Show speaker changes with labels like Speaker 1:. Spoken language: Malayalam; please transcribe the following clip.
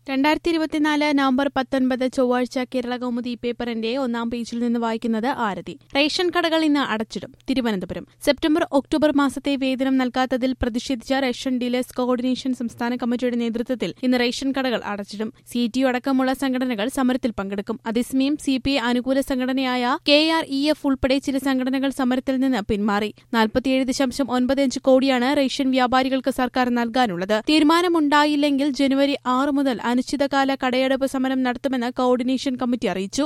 Speaker 1: രണ്ടായിരത്തി ഇരുപത്തിനാല് നവംബർ പത്തൊൻപത് ചൊവ്വാഴ്ച കേരള കൗമുദി പേപ്പറിന്റെ ഒന്നാം പേജിൽ നിന്ന് വായിക്കുന്നത് ആരതി റേഷൻ കടകൾ ഇന്ന് അടച്ചിടും തിരുവനന്തപുരം സെപ്റ്റംബർ ഒക്ടോബർ മാസത്തെ വേതനം നൽകാത്തതിൽ പ്രതിഷേധിച്ച റേഷൻ ഡീലേഴ്സ് കോർഡിനേഷൻ സംസ്ഥാന കമ്മിറ്റിയുടെ നേതൃത്വത്തിൽ ഇന്ന് റേഷൻ കടകൾ അടച്ചിടും സി ടി അടക്കമുള്ള സംഘടനകൾ സമരത്തിൽ പങ്കെടുക്കും അതേസമയം സി പി ഐ അനുകൂല സംഘടനയായ കെ ആർ ഇ എഫ് ഉൾപ്പെടെ ചില സംഘടനകൾ സമരത്തിൽ നിന്ന് പിന്മാറി നാൽപ്പത്തിയേഴ് ദശാംശം ഒൻപത് അഞ്ച് കോടിയാണ് റേഷൻ വ്യാപാരികൾക്ക് സർക്കാർ നൽകാനുള്ളത് തീരുമാനമുണ്ടായില്ലെങ്കിൽ ജനുവരി ആറ് മുതൽ അനിശ്ചിതകാല കടയടപ്പ് സമരം നടത്തുമെന്ന് കോർഡിനേഷൻ കമ്മിറ്റി അറിയിച്ചു